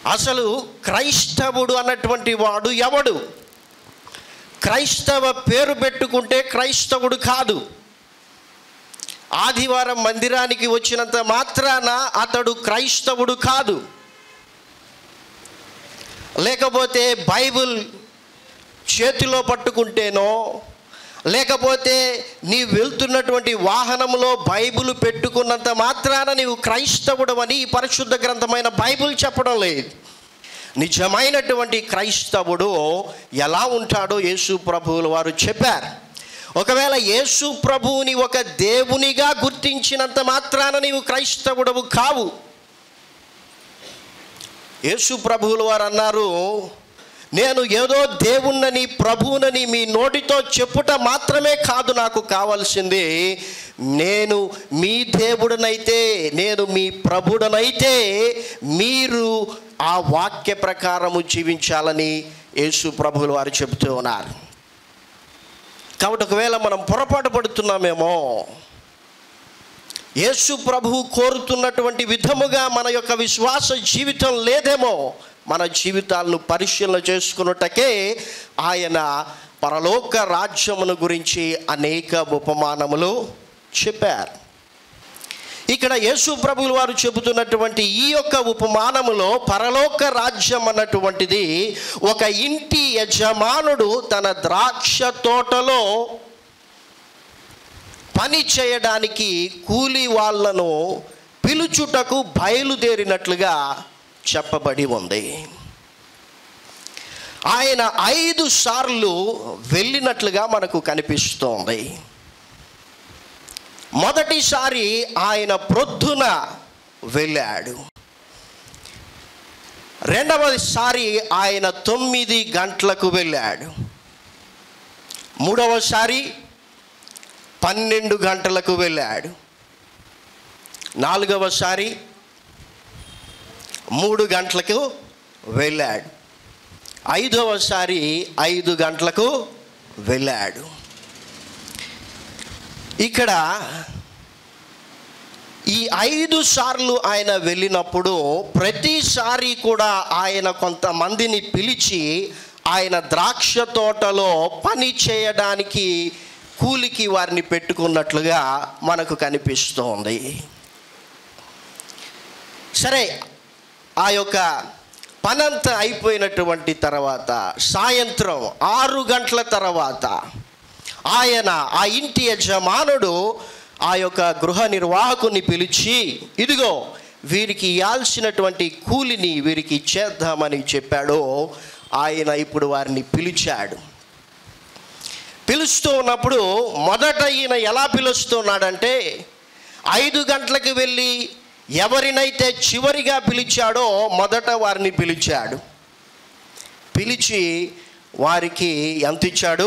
అసలు క్రైస్తవుడు అన్నటువంటి వాడు ఎవడు క్రైస్తవ పేరు పెట్టుకుంటే క్రైస్తవుడు కాదు ఆదివారం మందిరానికి వచ్చినంత మాత్రాన అతడు క్రైస్తవుడు కాదు లేకపోతే బైబిల్ చేతిలో పట్టుకుంటేనో లేకపోతే నీ వెళ్తున్నటువంటి వాహనంలో బైబిల్ పెట్టుకున్నంత మాత్రాన నీవు క్రైస్తవుడు అని ఈ పరిశుద్ధ గ్రంథమైన బైబిల్ చెప్పడం లేదు నిజమైనటువంటి క్రైస్తవుడు ఎలా ఉంటాడో యేసు ప్రభువులు వారు చెప్పారు ఒకవేళ యేసు ప్రభువుని ఒక దేవునిగా గుర్తించినంత మాత్రాన నీవు క్రైస్తవుడవు కావు యేసు ప్రభువులు వారు అన్నారు నేను ఏదో దేవుణ్ణని ప్రభువునని మీ నోటితో చెప్పుట మాత్రమే కాదు నాకు కావాల్సింది నేను మీ దేవుడనైతే నేను మీ ప్రభుడనైతే మీరు ఆ వాక్య ప్రకారము జీవించాలని యేసు ప్రభువులు వారు చెబుతూ ఉన్నారు కాబట్టి ఒకవేళ మనం పొరపాటు పడుతున్నామేమో యేసు ప్రభువు కోరుతున్నటువంటి విధముగా మన యొక్క విశ్వాస జీవితం లేదేమో మన జీవితాలను పరిశీలన చేసుకున్నటకే ఆయన పరలోక రాజ్యమును గురించి అనేక ఉపమానములు చెప్పారు ఇక్కడ యేసు ప్రభువులు వారు చెబుతున్నటువంటి ఈ యొక్క ఉపమానములో పరలోక రాజ్యం అన్నటువంటిది ఒక ఇంటి యజమానుడు తన ద్రాక్ష తోటలో పని చేయడానికి కూలి వాళ్ళను పిలుచుటకు బయలుదేరినట్లుగా చెప్పబడి ఉంది ఆయన ఐదు సార్లు వెళ్ళినట్లుగా మనకు కనిపిస్తోంది మొదటిసారి ఆయన ప్రొద్దున వెళ్ళాడు రెండవసారి ఆయన తొమ్మిది గంటలకు వెళ్ళాడు మూడవసారి పన్నెండు గంటలకు వెళ్ళాడు నాలుగవసారి మూడు గంటలకు వెళ్ళాడు ఐదవసారి ఐదు గంటలకు వెళ్ళాడు ఇక్కడ ఈ ఐదు సార్లు ఆయన వెళ్ళినప్పుడు ప్రతిసారి కూడా ఆయన కొంతమందిని పిలిచి ఆయన ద్రాక్ష తోటలో పని చేయడానికి కూలికి వారిని పెట్టుకున్నట్లుగా మనకు కనిపిస్తోంది సరే ఆ యొక్క పనంతా అయిపోయినటువంటి తర్వాత సాయంత్రం ఆరు గంటల తర్వాత ఆయన ఆ ఇంటి యజమానుడు ఆ యొక్క గృహ నిర్వాహకుని పిలిచి ఇదిగో వీరికి ఇవ్వాల్సినటువంటి కూలిని వీరికి ఇచ్చేద్దామని చెప్పాడు ఆయన ఇప్పుడు వారిని పిలిచాడు పిలుస్తూ ఉన్నప్పుడు మొదట ఈయన ఎలా పిలుస్తున్నాడంటే ఐదు గంటలకు వెళ్ళి ఎవరినైతే చివరిగా పిలిచాడో మొదట వారిని పిలిచాడు పిలిచి వారికి ఎంత ఇచ్చాడు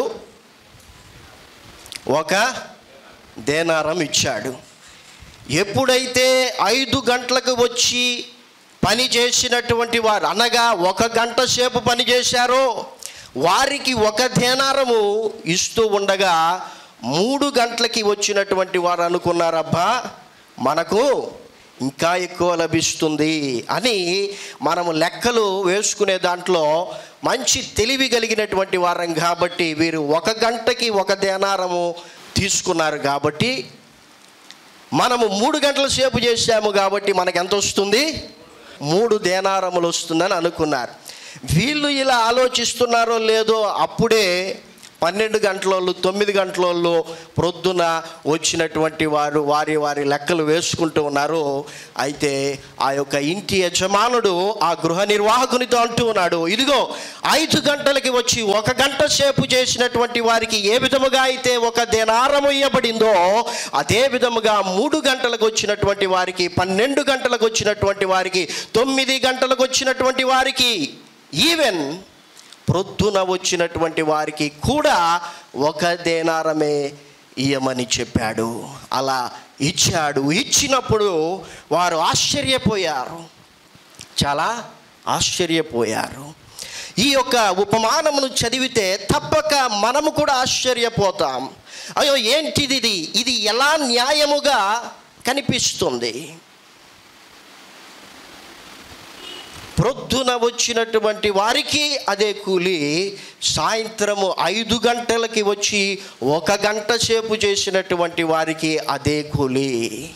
ఒక దేనారం ఇచ్చాడు ఎప్పుడైతే ఐదు గంటలకు వచ్చి పని చేసినటువంటి వారు అనగా ఒక గంట సేపు పని చేశారో వారికి ఒక దేనారము ఇస్తూ ఉండగా మూడు గంటలకి వచ్చినటువంటి వారు అనుకున్నారబ్బా మనకు ఇంకా ఎక్కువ లభిస్తుంది అని మనము లెక్కలు వేసుకునే దాంట్లో మంచి తెలివి కలిగినటువంటి వారం కాబట్టి వీరు ఒక గంటకి ఒక దేనారము తీసుకున్నారు కాబట్టి మనము మూడు గంటల సేపు చేశాము కాబట్టి మనకు ఎంత వస్తుంది మూడు దేనారములు వస్తుందని అనుకున్నారు వీళ్ళు ఇలా ఆలోచిస్తున్నారో లేదో అప్పుడే పన్నెండు గంటలోళ్ళు తొమ్మిది గంటలోళ్ళు ప్రొద్దున వచ్చినటువంటి వారు వారి వారి లెక్కలు వేసుకుంటూ ఉన్నారు అయితే ఆ యొక్క ఇంటి యజమానుడు ఆ గృహ నిర్వాహకునితో అంటూ ఉన్నాడు ఇదిగో ఐదు గంటలకి వచ్చి ఒక గంట సేపు చేసినటువంటి వారికి ఏ విధముగా అయితే ఒక దేనారము ఇవ్వబడిందో అదే విధముగా మూడు గంటలకు వచ్చినటువంటి వారికి పన్నెండు గంటలకు వచ్చినటువంటి వారికి తొమ్మిది గంటలకు వచ్చినటువంటి వారికి ఈవెన్ ప్రొద్దున వచ్చినటువంటి వారికి కూడా ఒక దేనారమే ఇయ్యమని చెప్పాడు అలా ఇచ్చాడు ఇచ్చినప్పుడు వారు ఆశ్చర్యపోయారు చాలా ఆశ్చర్యపోయారు ఈ యొక్క ఉపమానమును చదివితే తప్పక మనము కూడా ఆశ్చర్యపోతాం అయ్యో ఏంటిది ఇది ఇది ఎలా న్యాయముగా కనిపిస్తుంది ప్రొద్దున వచ్చినటువంటి వారికి అదే కూలి సాయంత్రము ఐదు గంటలకి వచ్చి ఒక గంట సేపు చేసినటువంటి వారికి అదే కూలి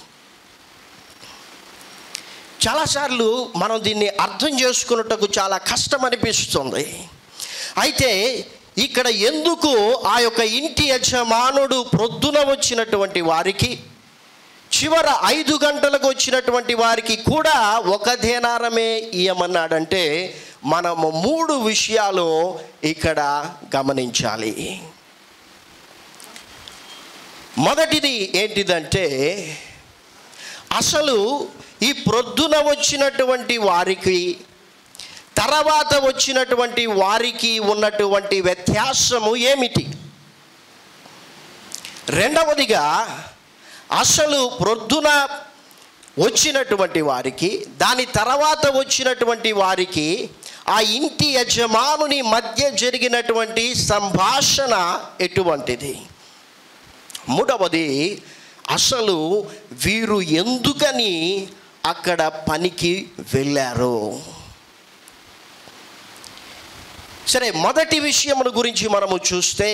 చాలాసార్లు మనం దీన్ని అర్థం చేసుకున్నటకు చాలా కష్టం అనిపిస్తుంది అయితే ఇక్కడ ఎందుకు ఆ యొక్క ఇంటి యజమానుడు ప్రొద్దున వచ్చినటువంటి వారికి చివర ఐదు గంటలకు వచ్చినటువంటి వారికి కూడా ఒక దేనారమే ఇయ్యమన్నాడంటే మనము మూడు విషయాలు ఇక్కడ గమనించాలి మొదటిది ఏంటిదంటే అసలు ఈ ప్రొద్దున వచ్చినటువంటి వారికి తర్వాత వచ్చినటువంటి వారికి ఉన్నటువంటి వ్యత్యాసము ఏమిటి రెండవదిగా అసలు ప్రొద్దున వచ్చినటువంటి వారికి దాని తర్వాత వచ్చినటువంటి వారికి ఆ ఇంటి యజమానుని మధ్య జరిగినటువంటి సంభాషణ ఎటువంటిది మూడవది అసలు వీరు ఎందుకని అక్కడ పనికి వెళ్ళారు సరే మొదటి విషయమును గురించి మనము చూస్తే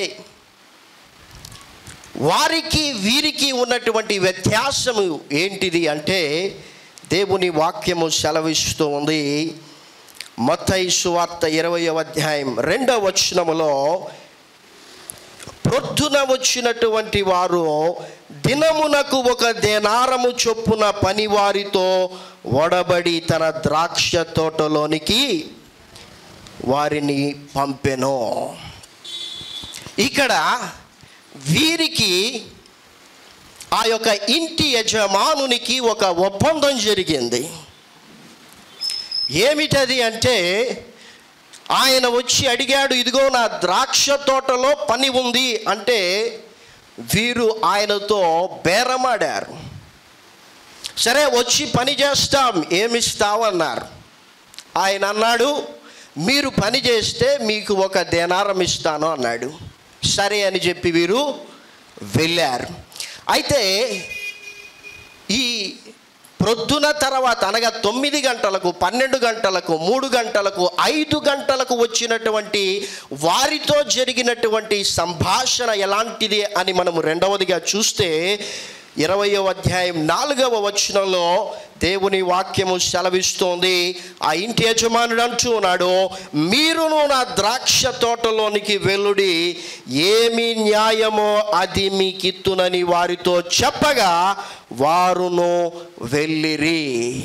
వారికి వీరికి ఉన్నటువంటి వ్యత్యాసము ఏంటిది అంటే దేవుని వాక్యము సెలవిస్తూ ఉంది మత్తయి సువార్త ఇరవయవ అధ్యాయం రెండవ వచనములో ప్రొద్దున వచ్చినటువంటి వారు దినమునకు ఒక దేనారము చొప్పున పనివారితో వడబడి తన ద్రాక్ష తోటలోనికి వారిని పంపెను ఇక్కడ వీరికి ఆ యొక్క ఇంటి యజమానునికి ఒక ఒప్పందం జరిగింది ఏమిటది అంటే ఆయన వచ్చి అడిగాడు ఇదిగో నా ద్రాక్ష తోటలో పని ఉంది అంటే వీరు ఆయనతో బేరమాడారు సరే వచ్చి పని చేస్తాం ఏమిస్తావన్నారు ఆయన అన్నాడు మీరు పని చేస్తే మీకు ఒక దేనారం ఇస్తాను అన్నాడు సరే అని చెప్పి వీరు వెళ్ళారు అయితే ఈ ప్రొద్దున తర్వాత అనగా తొమ్మిది గంటలకు పన్నెండు గంటలకు మూడు గంటలకు ఐదు గంటలకు వచ్చినటువంటి వారితో జరిగినటువంటి సంభాషణ ఎలాంటిది అని మనము రెండవదిగా చూస్తే ఇరవయో అధ్యాయం నాలుగవ వచనంలో దేవుని వాక్యము సెలవిస్తోంది ఆ ఇంటి యజమానుడు అంటూ ఉన్నాడు మీరును నా ద్రాక్ష తోటలోనికి వెల్లుడి ఏమి న్యాయమో అది మీకిత్తునని వారితో చెప్పగా వారును వెళ్ళిరి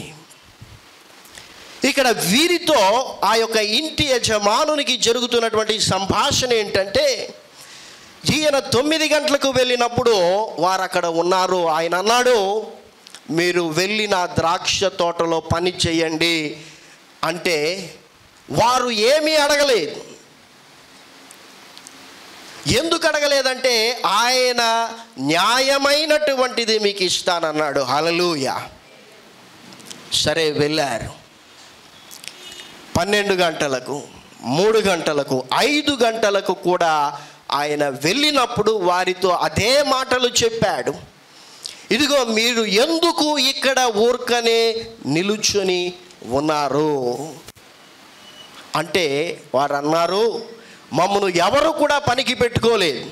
ఇక్కడ వీరితో ఆ యొక్క ఇంటి యజమానునికి జరుగుతున్నటువంటి సంభాషణ ఏంటంటే ఈయన తొమ్మిది గంటలకు వెళ్ళినప్పుడు వారు అక్కడ ఉన్నారు ఆయన అన్నాడు మీరు వెళ్ళి నా ద్రాక్ష తోటలో పని చేయండి అంటే వారు ఏమీ అడగలేదు ఎందుకు అడగలేదంటే ఆయన న్యాయమైనటువంటిది మీకు ఇస్తానన్నాడు హలలుయ సరే వెళ్ళారు పన్నెండు గంటలకు మూడు గంటలకు ఐదు గంటలకు కూడా ఆయన వెళ్ళినప్పుడు వారితో అదే మాటలు చెప్పాడు ఇదిగో మీరు ఎందుకు ఇక్కడ ఊర్కనే నిలుచుని ఉన్నారు అంటే వారు అన్నారు మమ్మను ఎవరు కూడా పనికి పెట్టుకోలేదు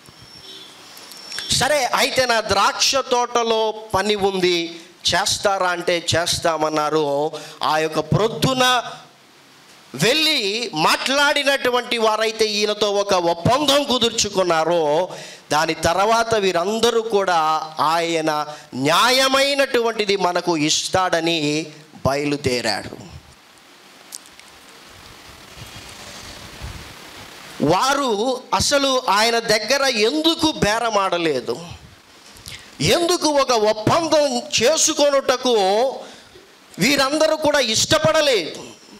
సరే అయితే నా ద్రాక్ష తోటలో పని ఉంది చేస్తారా అంటే చేస్తామన్నారు ఆ యొక్క ప్రొద్దున వెళ్ళి మాట్లాడినటువంటి వారైతే ఈయనతో ఒక ఒప్పందం కుదుర్చుకున్నారో దాని తర్వాత వీరందరూ కూడా ఆయన న్యాయమైనటువంటిది మనకు ఇస్తాడని బయలుదేరాడు వారు అసలు ఆయన దగ్గర ఎందుకు బేరమాడలేదు ఎందుకు ఒక ఒప్పందం చేసుకొనుటకు వీరందరూ కూడా ఇష్టపడలేదు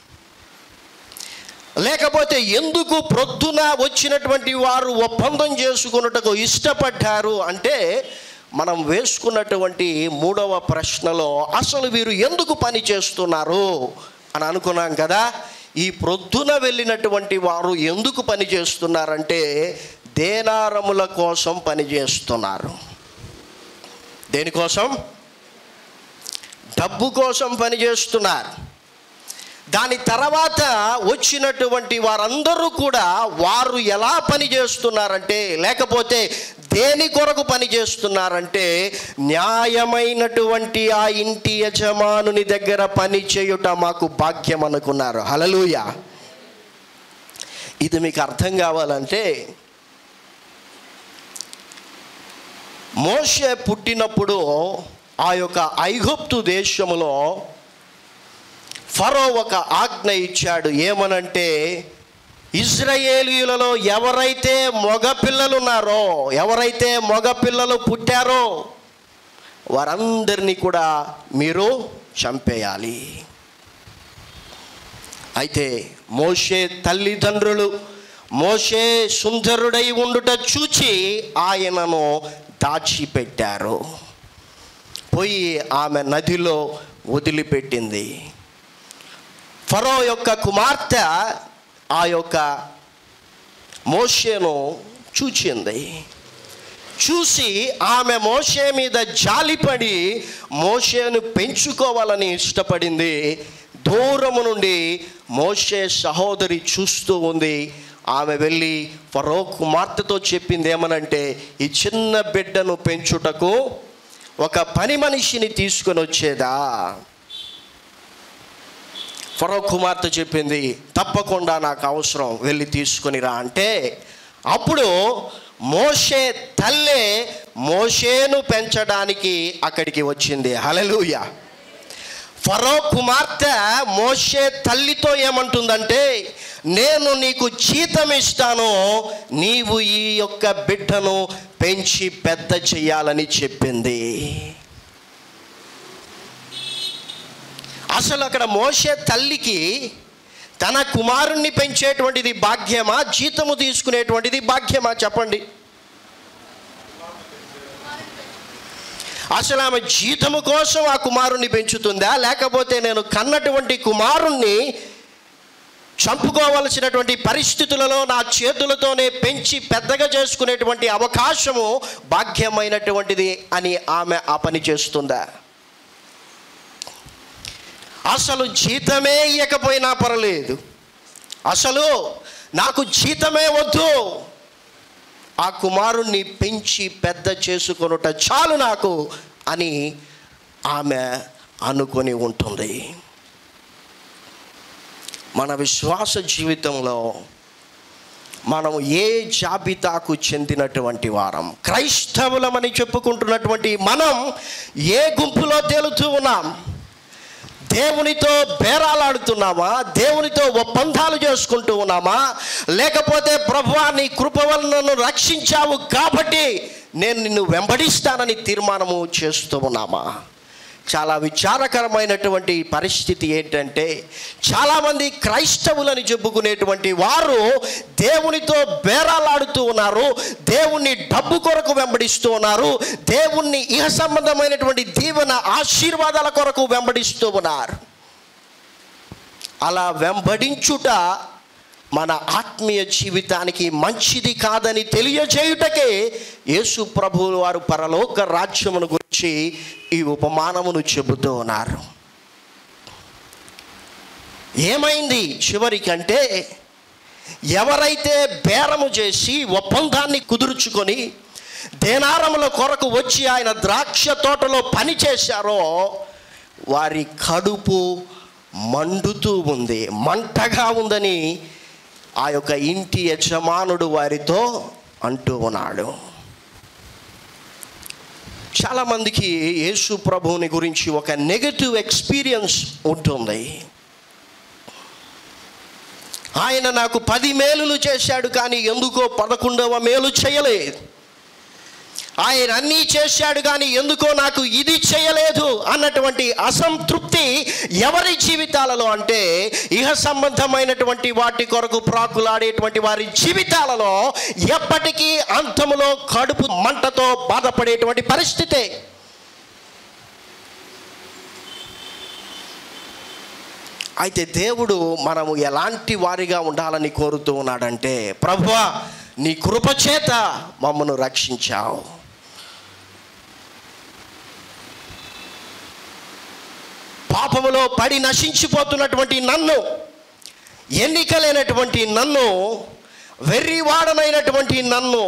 లేకపోతే ఎందుకు ప్రొద్దున వచ్చినటువంటి వారు ఒప్పందం చేసుకున్నట్టుకు ఇష్టపడ్డారు అంటే మనం వేసుకున్నటువంటి మూడవ ప్రశ్నలో అసలు వీరు ఎందుకు పని చేస్తున్నారు అని అనుకున్నాం కదా ఈ ప్రొద్దున వెళ్ళినటువంటి వారు ఎందుకు పని చేస్తున్నారంటే దేనారముల కోసం పని చేస్తున్నారు దేనికోసం డబ్బు కోసం పని చేస్తున్నారు దాని తర్వాత వచ్చినటువంటి వారందరూ కూడా వారు ఎలా పని చేస్తున్నారంటే లేకపోతే దేని కొరకు పని చేస్తున్నారంటే న్యాయమైనటువంటి ఆ ఇంటి యజమానుని దగ్గర పని చేయుట మాకు భాగ్యం అనుకున్నారు హలలుయ ఇది మీకు అర్థం కావాలంటే మోషే పుట్టినప్పుడు ఆ యొక్క ఐగుప్తు దేశములో ఫరో ఒక ఆజ్ఞ ఇచ్చాడు ఏమనంటే ఇజ్రాయేలీయులలో ఎవరైతే మగ పిల్లలు ఉన్నారో ఎవరైతే మగ పిల్లలు పుట్టారో వారందరినీ కూడా మీరు చంపేయాలి అయితే మోషే తల్లిదండ్రులు మోషే సుందరుడై ఉండుట చూచి ఆయనను దాచిపెట్టారు పోయి ఆమె నదిలో వదిలిపెట్టింది ఫరో యొక్క కుమార్తె ఆ యొక్క మోషేను చూచింది చూసి ఆమె మోషే మీద జాలిపడి మోషేను పెంచుకోవాలని ఇష్టపడింది దూరము నుండి మోషే సహోదరి చూస్తూ ఉంది ఆమె వెళ్ళి ఫరో కుమార్తెతో చెప్పింది ఏమనంటే ఈ చిన్న బిడ్డను పెంచుటకు ఒక పని మనిషిని తీసుకొని వచ్చేదా ఫరో కుమార్తె చెప్పింది తప్పకుండా నాకు అవసరం వెళ్ళి తీసుకొని రా అంటే అప్పుడు మోషే తల్లే మోషేను పెంచడానికి అక్కడికి వచ్చింది హలలుయ ఫరో కుమార్తె మోషే తల్లితో ఏమంటుందంటే నేను నీకు జీతం ఇస్తాను నీవు ఈ యొక్క బిడ్డను పెంచి పెద్ద చేయాలని చెప్పింది అసలు అక్కడ మోసే తల్లికి తన కుమారుణ్ణి పెంచేటువంటిది భాగ్యమా జీతము తీసుకునేటువంటిది భాగ్యమా చెప్పండి అసలు ఆమె జీతము కోసం ఆ కుమారుణ్ణి పెంచుతుందా లేకపోతే నేను కన్నటువంటి కుమారుణ్ణి చంపుకోవలసినటువంటి పరిస్థితులలో నా చేతులతోనే పెంచి పెద్దగా చేసుకునేటువంటి అవకాశము భాగ్యమైనటువంటిది అని ఆమె ఆ పని చేస్తుందా అసలు జీతమే ఇవ్వకపోయినా పర్లేదు అసలు నాకు జీతమే వద్దు ఆ కుమారుణ్ణి పెంచి పెద్ద చేసుకొనుట చాలు నాకు అని ఆమె అనుకొని ఉంటుంది మన విశ్వాస జీవితంలో మనం ఏ జాబితాకు చెందినటువంటి వారం క్రైస్తవులమని చెప్పుకుంటున్నటువంటి మనం ఏ గుంపులో తేలుతూ ఉన్నాం దేవునితో బేరాలాడుతున్నామా దేవునితో ఒప్పందాలు చేసుకుంటూ ఉన్నామా లేకపోతే ప్రభువా నీ కృప వలన నన్ను రక్షించావు కాబట్టి నేను నిన్ను వెంబడిస్తానని తీర్మానము చేస్తూ ఉన్నామా చాలా విచారకరమైనటువంటి పరిస్థితి ఏంటంటే చాలామంది క్రైస్తవులని చెప్పుకునేటువంటి వారు దేవునితో బేరాలాడుతూ ఉన్నారు దేవుణ్ణి డబ్బు కొరకు వెంబడిస్తూ ఉన్నారు దేవుణ్ణి ఇహ సంబంధమైనటువంటి దీవెన ఆశీర్వాదాల కొరకు వెంబడిస్తూ ఉన్నారు అలా వెంబడించుట మన ఆత్మీయ జీవితానికి మంచిది కాదని తెలియజేయుటకే యేసు ప్రభువులు వారు పరలోక రాజ్యమును గురించి ఈ ఉపమానమును చెబుతూ ఉన్నారు ఏమైంది చివరికంటే ఎవరైతే బేరము చేసి ఒప్పందాన్ని కుదుర్చుకొని దేనారముల కొరకు వచ్చి ఆయన ద్రాక్ష తోటలో పని చేశారో వారి కడుపు మండుతూ ఉంది మంటగా ఉందని ఆ యొక్క ఇంటి యజమానుడు వారితో అంటూ ఉన్నాడు చాలామందికి యేసు ప్రభువుని గురించి ఒక నెగటివ్ ఎక్స్పీరియన్స్ ఉంటుంది ఆయన నాకు పది మేలులు చేశాడు కానీ ఎందుకో పదకొండవ మేలు చేయలేదు ఆయన అన్నీ చేశాడు కానీ ఎందుకో నాకు ఇది చేయలేదు అన్నటువంటి అసంతృప్తి ఎవరి జీవితాలలో అంటే ఇహ సంబంధమైనటువంటి వాటి కొరకు ప్రాకులాడేటువంటి వారి జీవితాలలో ఎప్పటికీ అంతములో కడుపు మంటతో బాధపడేటువంటి పరిస్థితే అయితే దేవుడు మనము ఎలాంటి వారిగా ఉండాలని కోరుతూ ఉన్నాడంటే ప్రభువా నీ కృపచేత మమ్మను రక్షించావు పాపములో పడి నశించిపోతున్నటువంటి నన్ను ఎన్నికలైనటువంటి నన్ను వెర్రివాడనైనటువంటి నన్ను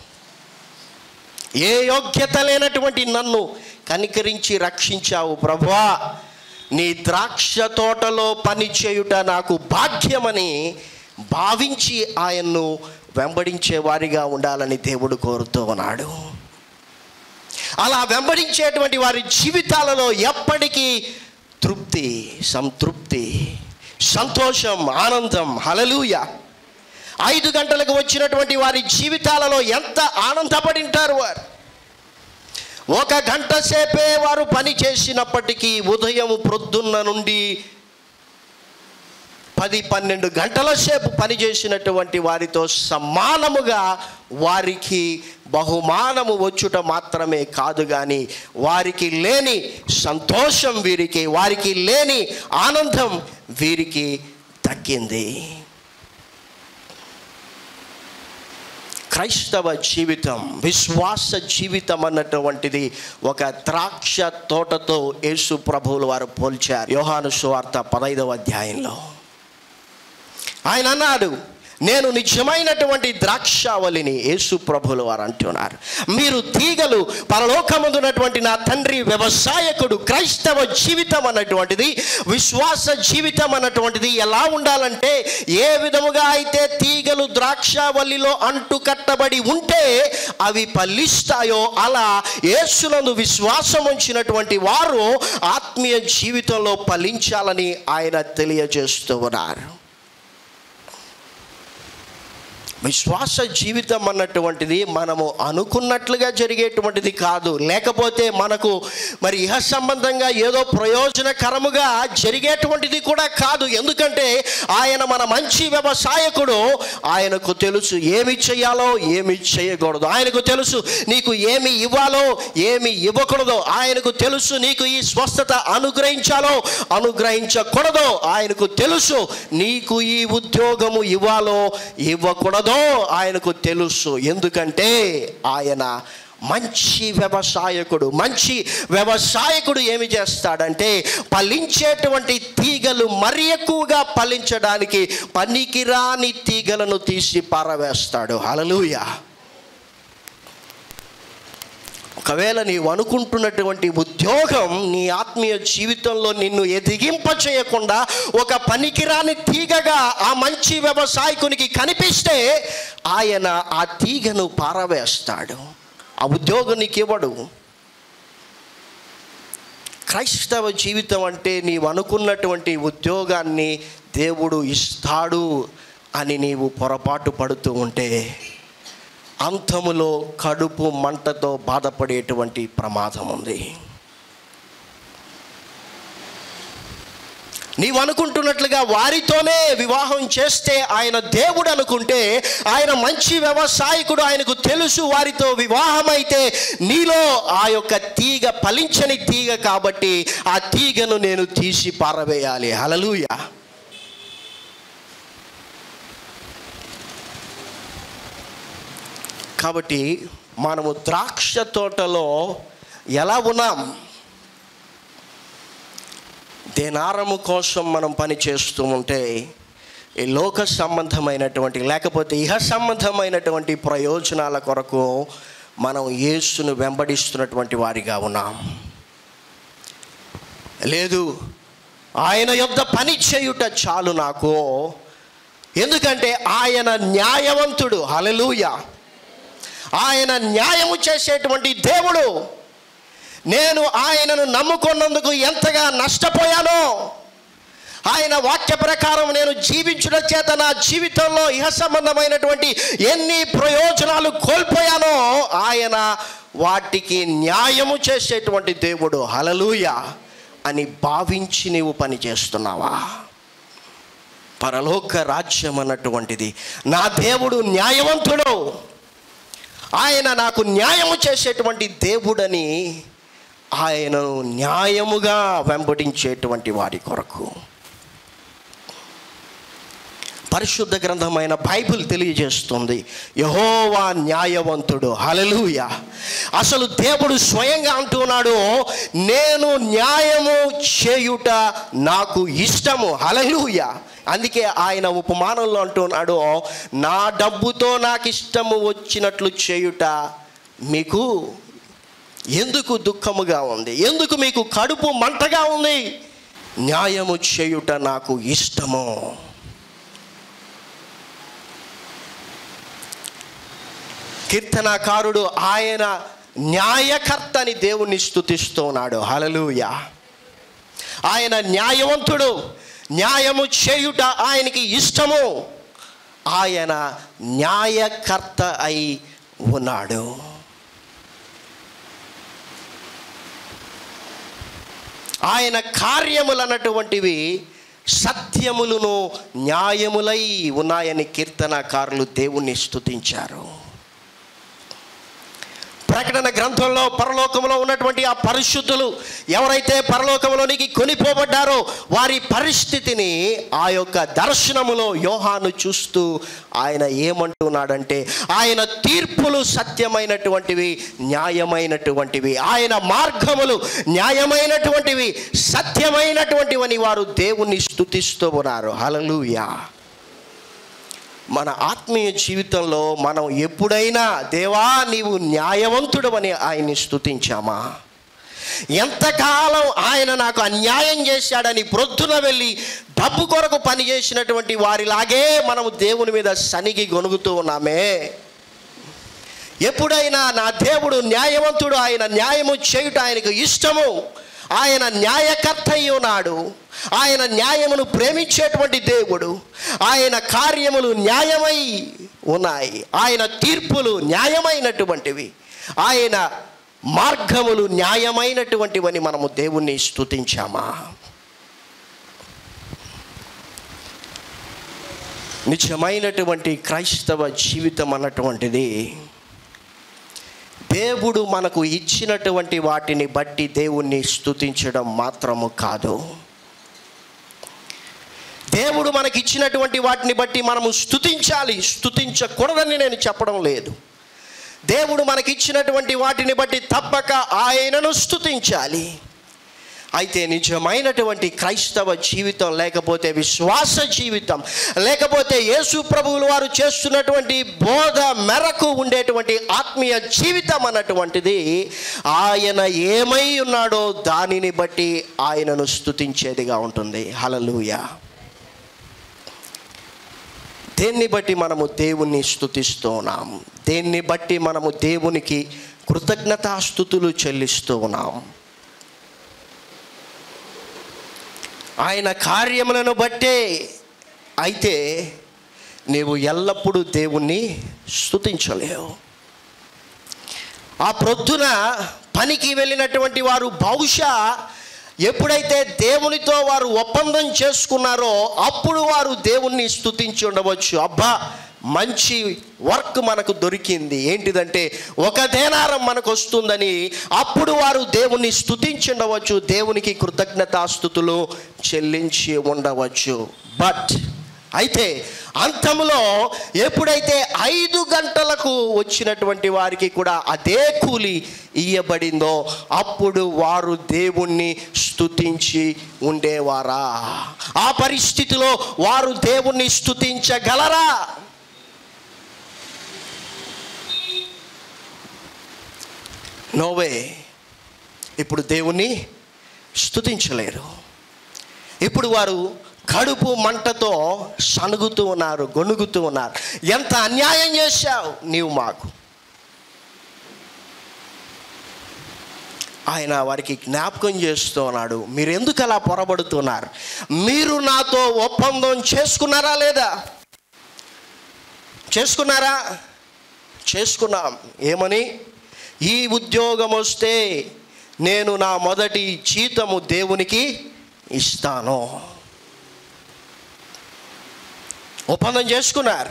ఏ యోగ్యత లేనటువంటి నన్ను కనికరించి రక్షించావు ప్రభువా నీ ద్రాక్ష తోటలో పని చేయుట నాకు భాగ్యమని భావించి ఆయన్ను వెంబడించే వారిగా ఉండాలని దేవుడు కోరుతూ ఉన్నాడు అలా వెంబడించేటువంటి వారి జీవితాలలో ఎప్పటికీ తృప్తి సంతృప్తి సంతోషం ఆనందం హలలుయ ఐదు గంటలకు వచ్చినటువంటి వారి జీవితాలలో ఎంత ఆనందపడింటారు వారు ఒక గంట సేపే వారు పని చేసినప్పటికీ ఉదయం ప్రొద్దున్న నుండి పది పన్నెండు గంటల సేపు పని చేసినటువంటి వారితో సమానముగా వారికి బహుమానము వచ్చుట మాత్రమే కాదు కానీ వారికి లేని సంతోషం వీరికి వారికి లేని ఆనందం వీరికి దక్కింది క్రైస్తవ జీవితం విశ్వాస జీవితం అన్నటువంటిది ఒక ద్రాక్ష తోటతో యేసు ప్రభువులు వారు పోల్చారు యోహాను సువార్త పదైదవ అధ్యాయంలో ఆయన అన్నాడు నేను నిజమైనటువంటి ద్రాక్షావళిని యేసు ప్రభులు వారు అంటున్నారు మీరు తీగలు పరలోకముందున్నటువంటి నా తండ్రి వ్యవసాయకుడు క్రైస్తవ జీవితం అన్నటువంటిది విశ్వాస జీవితం అన్నటువంటిది ఎలా ఉండాలంటే ఏ విధముగా అయితే తీగలు ద్రాక్షావళిలో అంటు కట్టబడి ఉంటే అవి ఫలిస్తాయో అలా యేసునందు విశ్వాసం ఉంచినటువంటి వారు ఆత్మీయ జీవితంలో ఫలించాలని ఆయన తెలియజేస్తూ ఉన్నారు విశ్వాస జీవితం అన్నటువంటిది మనము అనుకున్నట్లుగా జరిగేటువంటిది కాదు లేకపోతే మనకు మరి ఇహ సంబంధంగా ఏదో ప్రయోజనకరముగా జరిగేటువంటిది కూడా కాదు ఎందుకంటే ఆయన మన మంచి వ్యవసాయకుడు ఆయనకు తెలుసు ఏమి చేయాలో ఏమి చేయకూడదు ఆయనకు తెలుసు నీకు ఏమి ఇవ్వాలో ఏమి ఇవ్వకూడదో ఆయనకు తెలుసు నీకు ఈ స్వస్థత అనుగ్రహించాలో అనుగ్రహించకూడదో ఆయనకు తెలుసు నీకు ఈ ఉద్యోగము ఇవ్వాలో ఇవ్వకూడదో ఆయనకు తెలుసు ఎందుకంటే ఆయన మంచి వ్యవసాయకుడు మంచి వ్యవసాయకుడు ఏమి చేస్తాడంటే ఫలించేటువంటి తీగలు మరి ఎక్కువగా ఫలించడానికి పనికిరాని తీగలను తీసి పారవేస్తాడు హలలుయ ఒకవేళ నీవు అనుకుంటున్నటువంటి ఉద్యోగం నీ ఆత్మీయ జీవితంలో నిన్ను ఎదిగింప చేయకుండా ఒక పనికిరాని తీగగా ఆ మంచి వ్యవసాయకునికి కనిపిస్తే ఆయన ఆ తీగను పారవేస్తాడు ఆ ఉద్యోగం నీకు ఇవ్వడు క్రైస్తవ జీవితం అంటే నీవు అనుకున్నటువంటి ఉద్యోగాన్ని దేవుడు ఇస్తాడు అని నీవు పొరపాటు పడుతూ ఉంటే అంతములో కడుపు మంటతో బాధపడేటువంటి ప్రమాదం ఉంది నీవు అనుకుంటున్నట్లుగా వారితోనే వివాహం చేస్తే ఆయన దేవుడు అనుకుంటే ఆయన మంచి వ్యవసాయకుడు ఆయనకు తెలుసు వారితో వివాహం అయితే నీలో ఆ యొక్క తీగ ఫలించని తీగ కాబట్టి ఆ తీగను నేను తీసి పారవేయాలి హలలుయ కాబట్టి మనము ద్రాక్ష తోటలో ఎలా ఉన్నాం దేనారము కోసం మనం పని చేస్తూ ఉంటే ఈ లోక సంబంధమైనటువంటి లేకపోతే ఇహ సంబంధమైనటువంటి ప్రయోజనాల కొరకు మనం యేసును వెంబడిస్తున్నటువంటి వారిగా ఉన్నాం లేదు ఆయన యొద్ద పని చేయుట చాలు నాకు ఎందుకంటే ఆయన న్యాయవంతుడు హలలుయ ఆయన న్యాయము చేసేటువంటి దేవుడు నేను ఆయనను నమ్ముకున్నందుకు ఎంతగా నష్టపోయానో ఆయన వాక్య ప్రకారం నేను జీవించడం చేత నా జీవితంలో ఇహ సంబంధమైనటువంటి ఎన్ని ప్రయోజనాలు కోల్పోయానో ఆయన వాటికి న్యాయము చేసేటువంటి దేవుడు హలలుయ అని భావించి నీవు పని చేస్తున్నావా పరలోక రాజ్యం అన్నటువంటిది నా దేవుడు న్యాయవంతుడు ఆయన నాకు న్యాయము చేసేటువంటి దేవుడని ఆయనను న్యాయముగా వెంబడించేటువంటి వారి కొరకు పరిశుద్ధ గ్రంథమైన బైబిల్ తెలియజేస్తుంది యహోవా న్యాయవంతుడు హలలుయ అసలు దేవుడు స్వయంగా అంటున్నాడు నేను న్యాయము చేయుట నాకు ఇష్టము హలలుయ అందుకే ఆయన ఉపమానంలో అంటున్నాడు నా డబ్బుతో నాకు ఇష్టము వచ్చినట్లు చేయుట మీకు ఎందుకు దుఃఖముగా ఉంది ఎందుకు మీకు కడుపు మంటగా ఉంది న్యాయము చేయుట నాకు ఇష్టము కీర్తనాకారుడు ఆయన న్యాయకర్తని దేవుణ్ణి స్తుతిస్తున్నాడు హలలుయ ఆయన న్యాయవంతుడు న్యాయము చేయుట ఆయనకి ఇష్టము ఆయన న్యాయకర్త అయి ఉన్నాడు ఆయన కార్యములు అన్నటువంటివి సత్యములను న్యాయములై ఉన్నాయని కీర్తనకారులు దేవుణ్ణి స్తుతించారు ప్రకటన గ్రంథంలో పరలోకంలో ఉన్నటువంటి ఆ పరిశుద్ధులు ఎవరైతే పరలోకంలోనికి కొనిపోబడ్డారో వారి పరిస్థితిని ఆ యొక్క దర్శనములో యోహాను చూస్తూ ఆయన ఏమంటున్నాడంటే ఆయన తీర్పులు సత్యమైనటువంటివి న్యాయమైనటువంటివి ఆయన మార్గములు న్యాయమైనటువంటివి సత్యమైనటువంటివని వారు దేవుణ్ణి స్తుతిస్తూ ఉన్నారు హలలుయా మన ఆత్మీయ జీవితంలో మనం ఎప్పుడైనా దేవా నీవు న్యాయవంతుడవని ఆయన్ని స్తుతించామా ఎంతకాలం ఆయన నాకు అన్యాయం చేశాడని ప్రొద్దున వెళ్ళి డబ్బు కొరకు పనిచేసినటువంటి వారిలాగే మనము దేవుని మీద సనిగి గొనుగుతూ ఉన్నామే ఎప్పుడైనా నా దేవుడు న్యాయవంతుడు ఆయన న్యాయము చేయుట ఆయనకు ఇష్టము ఆయన న్యాయకర్త అయి ఉన్నాడు ఆయన న్యాయమును ప్రేమించేటువంటి దేవుడు ఆయన కార్యములు న్యాయమై ఉన్నాయి ఆయన తీర్పులు న్యాయమైనటువంటివి ఆయన మార్గములు న్యాయమైనటువంటివని మనము దేవుణ్ణి స్తుతించామా నిజమైనటువంటి క్రైస్తవ జీవితం అన్నటువంటిది దేవుడు మనకు ఇచ్చినటువంటి వాటిని బట్టి దేవుణ్ణి స్తుతించడం మాత్రము కాదు దేవుడు మనకి ఇచ్చినటువంటి వాటిని బట్టి మనము స్తుతించాలి స్తుతించకూడదని నేను చెప్పడం లేదు దేవుడు మనకి ఇచ్చినటువంటి వాటిని బట్టి తప్పక ఆయనను స్తుతించాలి అయితే నిజమైనటువంటి క్రైస్తవ జీవితం లేకపోతే విశ్వాస జీవితం లేకపోతే యేసు ప్రభువులు వారు చేస్తున్నటువంటి బోధ మెరకు ఉండేటువంటి ఆత్మీయ జీవితం అన్నటువంటిది ఆయన ఏమై ఉన్నాడో దానిని బట్టి ఆయనను స్తుతించేదిగా ఉంటుంది హలలుయ దేన్ని బట్టి మనము దేవుణ్ణి స్తుతిస్తూ ఉన్నాం దేన్ని బట్టి మనము దేవునికి కృతజ్ఞతాస్థుతులు చెల్లిస్తూ ఉన్నాం ఆయన కార్యములను బట్టే అయితే నీవు ఎల్లప్పుడూ దేవుణ్ణి స్తుతించలేవు ఆ ప్రొద్దున పనికి వెళ్ళినటువంటి వారు బహుశా ఎప్పుడైతే దేవునితో వారు ఒప్పందం చేసుకున్నారో అప్పుడు వారు దేవుణ్ణి స్తుతించి ఉండవచ్చు అబ్బా మంచి వర్క్ మనకు దొరికింది ఏంటిదంటే ఒక దేనారం మనకు వస్తుందని అప్పుడు వారు దేవుణ్ణి స్తుతించి ఉండవచ్చు దేవునికి కృతజ్ఞతాస్థుతులు చెల్లించి ఉండవచ్చు బట్ అయితే అంతంలో ఎప్పుడైతే ఐదు గంటలకు వచ్చినటువంటి వారికి కూడా అదే కూలి ఇయ్యబడిందో అప్పుడు వారు దేవుణ్ణి స్తుతించి ఉండేవారా ఆ పరిస్థితిలో వారు దేవుణ్ణి స్తుతించగలరా నోవే ఇప్పుడు దేవుణ్ణి స్తుతించలేరు ఇప్పుడు వారు కడుపు మంటతో సనుగుతూ ఉన్నారు గొనుగుతూ ఉన్నారు ఎంత అన్యాయం చేశావు నీవు మాకు ఆయన వారికి జ్ఞాపకం చేస్తూ ఉన్నాడు మీరు ఎందుకు అలా పొరబడుతున్నారు మీరు నాతో ఒప్పందం చేసుకున్నారా లేదా చేసుకున్నారా చేసుకున్నాం ఏమని ఈ ఉద్యోగం వస్తే నేను నా మొదటి జీతము దేవునికి ఇస్తాను ఒప్పందం చేసుకున్నారు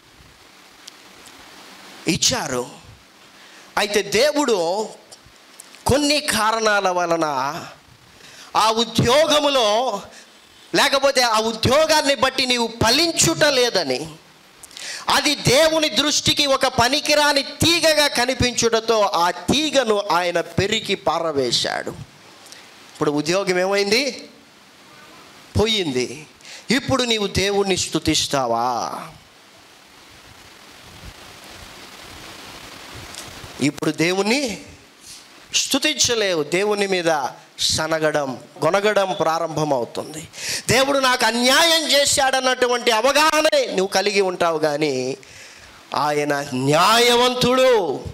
ఇచ్చారు అయితే దేవుడు కొన్ని కారణాల వలన ఆ ఉద్యోగములో లేకపోతే ఆ ఉద్యోగాన్ని బట్టి నీవు ఫలించుట లేదని అది దేవుని దృష్టికి ఒక పనికిరాని తీగగా కనిపించుటతో ఆ తీగను ఆయన పెరికి పారవేశాడు ఇప్పుడు ఉద్యోగం ఏమైంది పోయింది ఇప్పుడు నీవు దేవుణ్ణి స్తుతిస్తావా ఇప్పుడు దేవుణ్ణి స్తుతించలేవు దేవుని మీద సనగడం గొనగడం ప్రారంభమవుతుంది దేవుడు నాకు అన్యాయం చేశాడన్నటువంటి అవగాహనే నువ్వు కలిగి ఉంటావు కానీ ఆయన న్యాయవంతుడు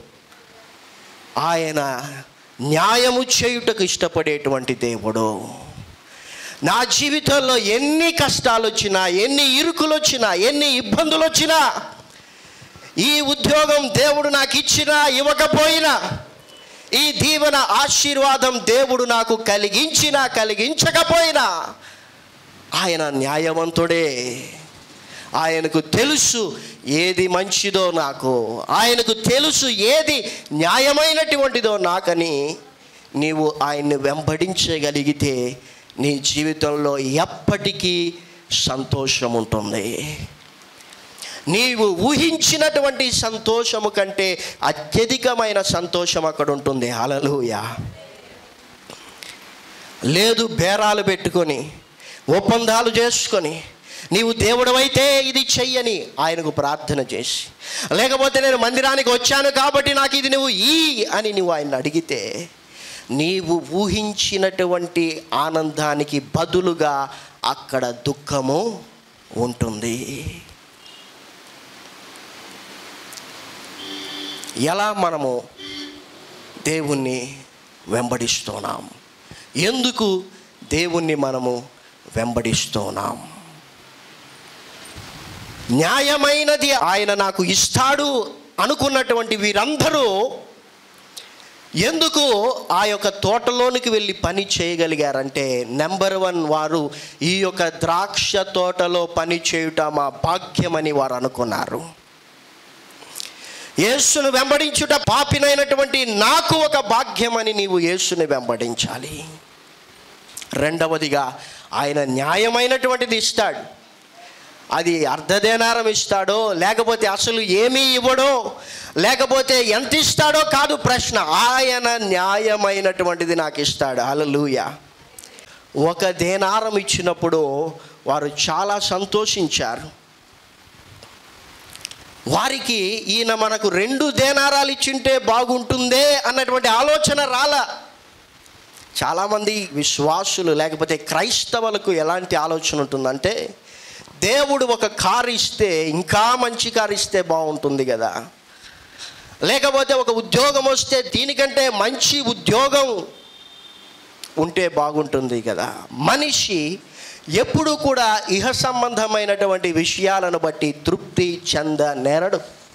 ఆయన న్యాయము చేయుటకు ఇష్టపడేటువంటి దేవుడు నా జీవితంలో ఎన్ని కష్టాలు వచ్చినా ఎన్ని ఇరుకులు వచ్చినా ఎన్ని ఇబ్బందులు వచ్చినా ఈ ఉద్యోగం దేవుడు నాకు ఇచ్చినా ఇవ్వకపోయినా ఈ దీవెన ఆశీర్వాదం దేవుడు నాకు కలిగించినా కలిగించకపోయినా ఆయన న్యాయవంతుడే ఆయనకు తెలుసు ఏది మంచిదో నాకు ఆయనకు తెలుసు ఏది న్యాయమైనటువంటిదో నాకని నీవు ఆయన్ని వెంబడించగలిగితే నీ జీవితంలో ఎప్పటికీ సంతోషం ఉంటుంది నీవు ఊహించినటువంటి సంతోషము కంటే అత్యధికమైన సంతోషం అక్కడ ఉంటుంది హలలుయ లేదు బేరాలు పెట్టుకొని ఒప్పందాలు చేసుకొని నీవు దేవుడవైతే ఇది చెయ్యని ఆయనకు ప్రార్థన చేసి లేకపోతే నేను మందిరానికి వచ్చాను కాబట్టి నాకు ఇది నువ్వు ఈ అని నువ్వు ఆయన అడిగితే నీవు ఊహించినటువంటి ఆనందానికి బదులుగా అక్కడ దుఃఖము ఉంటుంది ఎలా మనము దేవుణ్ణి వెంబడిస్తున్నాం ఎందుకు దేవుణ్ణి మనము వెంబడిస్తున్నాం న్యాయమైనది ఆయన నాకు ఇస్తాడు అనుకున్నటువంటి వీరందరూ ఎందుకు ఆ యొక్క తోటలోనికి వెళ్ళి పని చేయగలిగారంటే నెంబర్ వన్ వారు ఈ యొక్క ద్రాక్ష తోటలో పని చేయుట మా భాగ్యమని వారు అనుకున్నారు యేసును వెంబడించుట పాపినైనటువంటి నాకు ఒక భాగ్యమని నీవు యేసుని వెంబడించాలి రెండవదిగా ఆయన న్యాయమైనటువంటిది ఇస్తాడు అది అర్ధదేనారం ఇస్తాడో లేకపోతే అసలు ఏమీ ఇవ్వడో లేకపోతే ఎంత ఇస్తాడో కాదు ప్రశ్న ఆయన న్యాయమైనటువంటిది నాకు ఇస్తాడు అలలుయ ఒక దేనారం ఇచ్చినప్పుడు వారు చాలా సంతోషించారు వారికి ఈయన మనకు రెండు దేనారాలు ఇచ్చింటే బాగుంటుందే అన్నటువంటి ఆలోచన రాలా చాలామంది విశ్వాసులు లేకపోతే క్రైస్తవులకు ఎలాంటి ఆలోచన ఉంటుందంటే దేవుడు ఒక కారు ఇస్తే ఇంకా మంచి కారు ఇస్తే బాగుంటుంది కదా లేకపోతే ఒక ఉద్యోగం వస్తే దీనికంటే మంచి ఉద్యోగం ఉంటే బాగుంటుంది కదా మనిషి ఎప్పుడు కూడా ఇహ సంబంధమైనటువంటి విషయాలను బట్టి తృప్తి చెంద నేరడు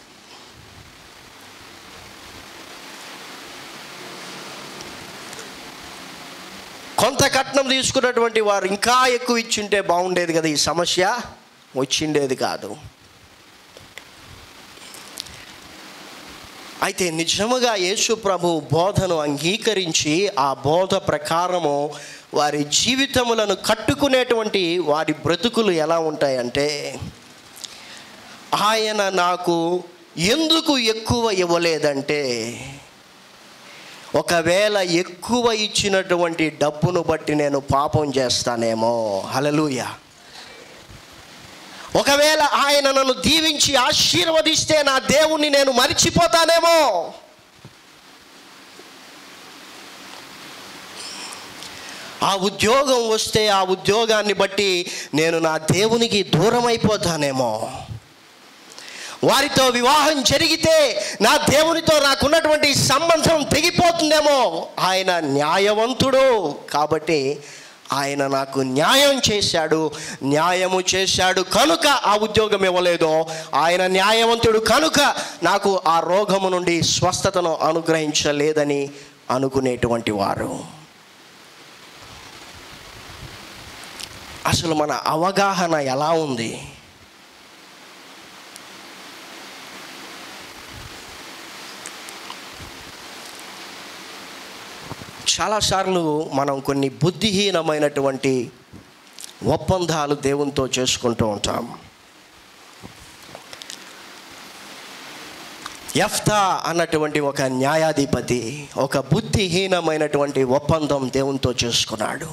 కొంత కట్నం తీసుకున్నటువంటి వారు ఇంకా ఎక్కువ ఇచ్చింటే బాగుండేది కదా ఈ సమస్య వచ్చిండేది కాదు అయితే నిజముగా యేసు ప్రభు బోధను అంగీకరించి ఆ బోధ ప్రకారము వారి జీవితములను కట్టుకునేటువంటి వారి బ్రతుకులు ఎలా ఉంటాయంటే ఆయన నాకు ఎందుకు ఎక్కువ ఇవ్వలేదంటే ఒకవేళ ఎక్కువ ఇచ్చినటువంటి డబ్బును బట్టి నేను పాపం చేస్తానేమో హలలుయ ఒకవేళ ఆయన నన్ను దీవించి ఆశీర్వదిస్తే నా దేవుణ్ణి నేను మరిచిపోతానేమో ఆ ఉద్యోగం వస్తే ఆ ఉద్యోగాన్ని బట్టి నేను నా దేవునికి దూరం అయిపోతానేమో వారితో వివాహం జరిగితే నా దేవునితో నాకున్నటువంటి సంబంధం తెగిపోతుందేమో ఆయన న్యాయవంతుడు కాబట్టి ఆయన నాకు న్యాయం చేశాడు న్యాయము చేశాడు కనుక ఆ ఉద్యోగం ఇవ్వలేదో ఆయన న్యాయవంతుడు కనుక నాకు ఆ రోగము నుండి స్వస్థతను అనుగ్రహించలేదని అనుకునేటువంటి వారు అసలు మన అవగాహన ఎలా ఉంది చాలాసార్లు మనం కొన్ని బుద్ధిహీనమైనటువంటి ఒప్పందాలు దేవునితో చేసుకుంటూ ఉంటాం ఎఫ్తా అన్నటువంటి ఒక న్యాయాధిపతి ఒక బుద్ధిహీనమైనటువంటి ఒప్పందం దేవునితో చేసుకున్నాడు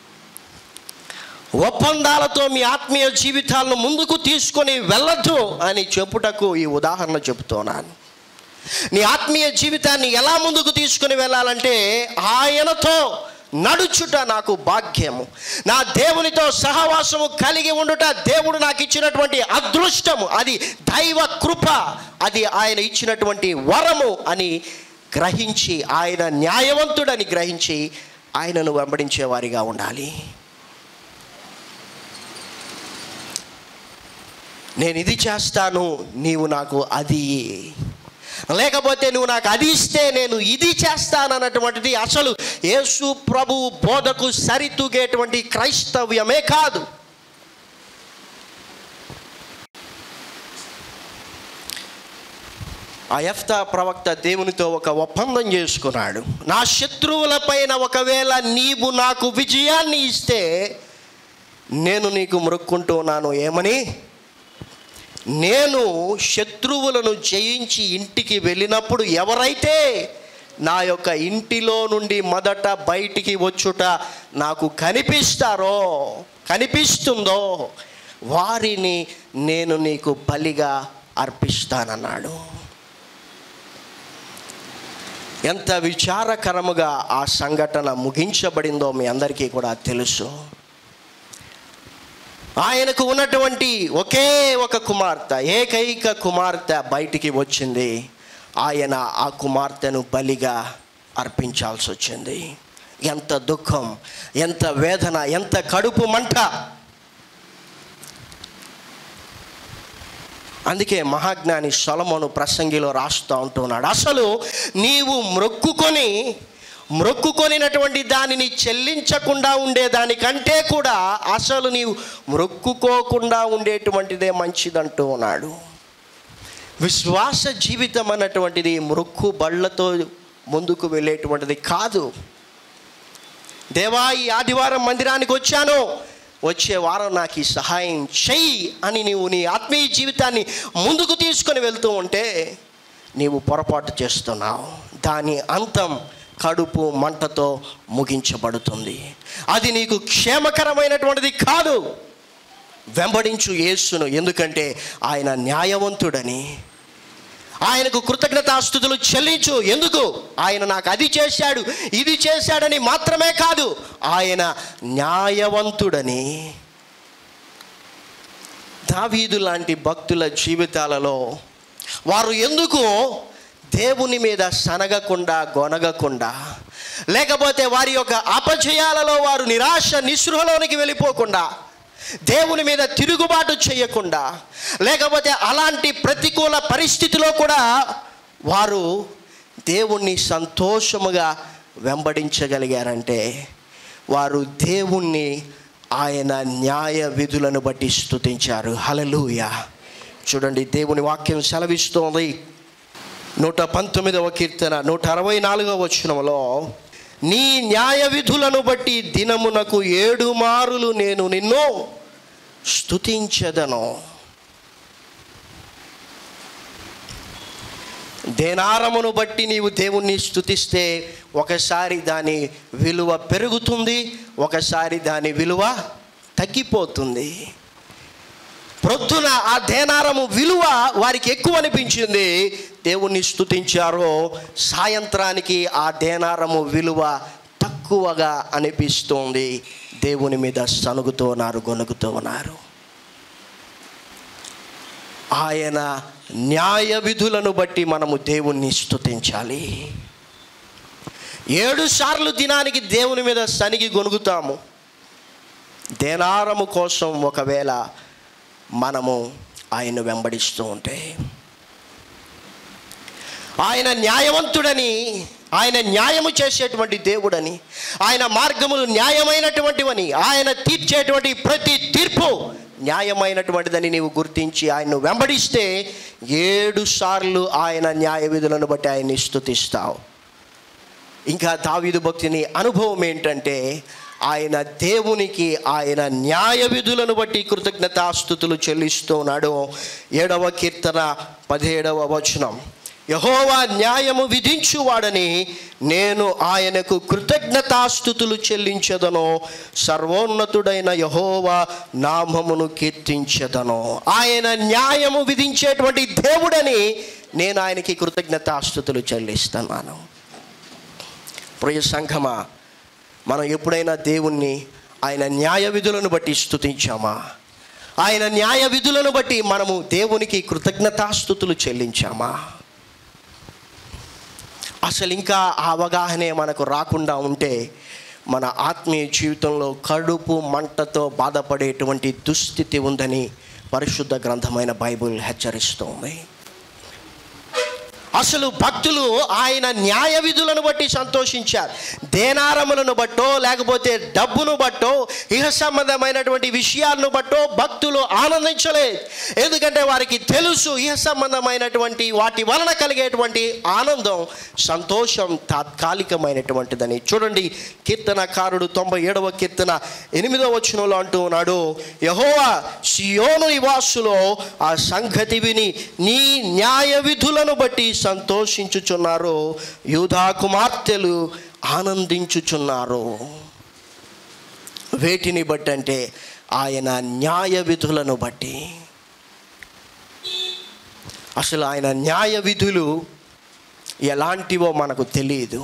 ఒప్పందాలతో మీ ఆత్మీయ జీవితాలను ముందుకు తీసుకొని వెళ్ళొద్దు అని చెప్పుటకు ఈ ఉదాహరణ చెబుతున్నాను నీ ఆత్మీయ జీవితాన్ని ఎలా ముందుకు తీసుకుని వెళ్ళాలంటే ఆయనతో నడుచుట నాకు భాగ్యము నా దేవునితో సహవాసము కలిగి ఉండుట దేవుడు నాకు ఇచ్చినటువంటి అదృష్టము అది దైవ కృప అది ఆయన ఇచ్చినటువంటి వరము అని గ్రహించి ఆయన న్యాయవంతుడని గ్రహించి ఆయనను వెంబడించే వారిగా ఉండాలి నేను ఇది చేస్తాను నీవు నాకు అది ఇయ్యి. లేకపోతే నువ్వు నాకు అది ఇస్తే నేను ఇది చేస్తాను అన్నటువంటిది అసలు యేసు ప్రభు బోధకు సరితూగేటువంటి క్రైస్తవ్యమే కాదు ఆ ఎఫ్తా ప్రవక్త దేవునితో ఒక ఒప్పందం చేసుకున్నాడు నా శత్రువులపైన ఒకవేళ నీవు నాకు విజయాన్ని ఇస్తే నేను నీకు మొరుక్కుంటున్నాను ఏమని నేను శత్రువులను జయించి ఇంటికి వెళ్ళినప్పుడు ఎవరైతే నా యొక్క ఇంటిలో నుండి మొదట బయటికి వచ్చుట నాకు కనిపిస్తారో కనిపిస్తుందో వారిని నేను నీకు బలిగా అర్పిస్తానన్నాడు ఎంత విచారకరముగా ఆ సంఘటన ముగించబడిందో మీ అందరికీ కూడా తెలుసు ఆయనకు ఉన్నటువంటి ఒకే ఒక కుమార్తె ఏకైక కుమార్తె బయటికి వచ్చింది ఆయన ఆ కుమార్తెను బలిగా అర్పించాల్సి వచ్చింది ఎంత దుఃఖం ఎంత వేదన ఎంత కడుపు మంట అందుకే మహాజ్ఞాని సొలమోను ప్రసంగిలో రాస్తూ ఉంటున్నాడు అసలు నీవు మ్రొక్కుకొని మ్రొక్కుకొనినటువంటి దానిని చెల్లించకుండా ఉండేదానికంటే కూడా అసలు నీవు మ్రొక్కుకోకుండా ఉండేటువంటిదే మంచిదంటూ ఉన్నాడు విశ్వాస జీవితం అన్నటువంటిది మ్రొక్కు బళ్ళతో ముందుకు వెళ్ళేటువంటిది కాదు దేవా ఈ ఆదివారం మందిరానికి వచ్చాను వచ్చే వారం నాకు ఈ సహాయం చెయ్యి అని నీవు నీ ఆత్మీయ జీవితాన్ని ముందుకు తీసుకొని వెళ్తూ ఉంటే నీవు పొరపాటు చేస్తున్నావు దాని అంతం కడుపు మంటతో ముగించబడుతుంది అది నీకు క్షేమకరమైనటువంటిది కాదు వెంబడించు యేసును ఎందుకంటే ఆయన న్యాయవంతుడని ఆయనకు కృతజ్ఞతాస్థుతులు చెల్లించు ఎందుకు ఆయన నాకు అది చేశాడు ఇది చేశాడని మాత్రమే కాదు ఆయన న్యాయవంతుడని దావీదు లాంటి భక్తుల జీవితాలలో వారు ఎందుకు దేవుని మీద సనగకుండా గొనగకుండా లేకపోతే వారి యొక్క అపజయాలలో వారు నిరాశ నిస్పృహలోనికి వెళ్ళిపోకుండా దేవుని మీద తిరుగుబాటు చేయకుండా లేకపోతే అలాంటి ప్రతికూల పరిస్థితిలో కూడా వారు దేవుణ్ణి సంతోషముగా వెంబడించగలిగారంటే వారు దేవుణ్ణి ఆయన న్యాయ విధులను బట్టి స్తుతించారు హలలుయ చూడండి దేవుని వాక్యం సెలవిస్తోంది నూట పంతొమ్మిదవ కీర్తన నూట అరవై నాలుగవ వచనంలో నీ న్యాయ విధులను బట్టి దినమునకు ఏడు మారులు నేను నిన్ను స్తుతించదను దేనారమును బట్టి నీవు దేవుణ్ణి స్తుతిస్తే ఒకసారి దాని విలువ పెరుగుతుంది ఒకసారి దాని విలువ తగ్గిపోతుంది ప్రొద్దున ఆ దేనారము విలువ వారికి ఎక్కువ అనిపించింది దేవుణ్ణి స్తుతించారో సాయంత్రానికి ఆ దేనారము విలువ తక్కువగా అనిపిస్తోంది దేవుని మీద సనుగుతూ ఉన్నారు గొనుగుతూ ఉన్నారు ఆయన న్యాయ విధులను బట్టి మనము దేవుణ్ణి స్తుతించాలి ఏడు సార్లు దినానికి దేవుని మీద సనిగి గొనుగుతాము దేనారము కోసం ఒకవేళ మనము ఆయన వెంబడిస్తూ ఉంటే ఆయన న్యాయవంతుడని ఆయన న్యాయము చేసేటువంటి దేవుడని ఆయన మార్గములు న్యాయమైనటువంటివని ఆయన తీర్చేటువంటి ప్రతి తీర్పు న్యాయమైనటువంటిదని నీవు గుర్తించి ఆయన్ను వెంబడిస్తే ఏడు సార్లు ఆయన న్యాయ విధులను బట్టి ఆయన్ని స్తుతిస్తావు ఇంకా దావీదు భక్తిని అనుభవం ఏంటంటే ఆయన దేవునికి ఆయన న్యాయ విధులను బట్టి కృతజ్ఞతాస్థుతులు చెల్లిస్తూ ఉన్నాడు ఏడవ కీర్తన పదిహేడవ వచనం యహోవా న్యాయము విధించువాడని నేను ఆయనకు కృతజ్ఞతాస్థుతులు చెల్లించదను సర్వోన్నతుడైన యహోవా నామమును కీర్తించదను ఆయన న్యాయము విధించేటువంటి దేవుడని నేను ఆయనకి కృతజ్ఞతాస్థుతులు చెల్లిస్తున్నాను ప్రియ సంఘమా మనం ఎప్పుడైనా దేవుణ్ణి ఆయన న్యాయ విధులను బట్టి స్తుతించామా ఆయన న్యాయ విధులను బట్టి మనము దేవునికి కృతజ్ఞతాస్థుతులు చెల్లించామా అసలు ఇంకా ఆ అవగాహనే మనకు రాకుండా ఉంటే మన ఆత్మీయ జీవితంలో కడుపు మంటతో బాధపడేటువంటి దుస్థితి ఉందని పరిశుద్ధ గ్రంథమైన బైబిల్ హెచ్చరిస్తోంది అసలు భక్తులు ఆయన న్యాయ విధులను బట్టి సంతోషించారు దేనారములను బట్టో లేకపోతే డబ్బును బట్టో ఇహ సంబంధమైనటువంటి విషయాలను బట్టో భక్తులు ఆనందించలేదు ఎందుకంటే వారికి తెలుసు ఇహ సంబంధమైనటువంటి వాటి వలన కలిగేటువంటి ఆనందం సంతోషం తాత్కాలికమైనటువంటిదని చూడండి కీర్తనకారుడు తొంభై ఏడవ కీర్తన ఎనిమిదవ వచనంలో అంటూ ఉన్నాడు యహోవా సియోను నివాసులో ఆ సంగతి విని నీ న్యాయ విధులను బట్టి సంతోషించుచున్నారు యూధా కుమార్తెలు ఆనందించుచున్నారు వేటిని బట్టి అంటే ఆయన న్యాయ విధులను బట్టి అసలు ఆయన న్యాయ విధులు ఎలాంటివో మనకు తెలియదు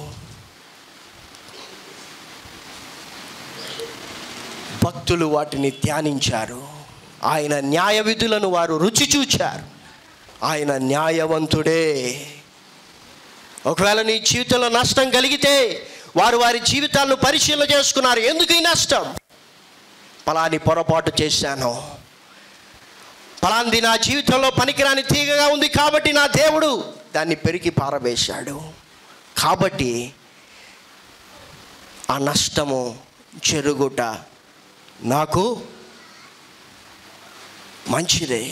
భక్తులు వాటిని ధ్యానించారు ఆయన న్యాయ విధులను వారు రుచి చూచారు ఆయన న్యాయవంతుడే ఒకవేళ నీ జీవితంలో నష్టం కలిగితే వారు వారి జీవితాలను పరిశీలన చేసుకున్నారు ఎందుకు ఈ నష్టం పలాని పొరపాటు చేశాను పలాంది నా జీవితంలో పనికిరాని తీగగా ఉంది కాబట్టి నా దేవుడు దాన్ని పెరిగి పారవేశాడు కాబట్టి ఆ నష్టము చెరుగుట నాకు మంచిదే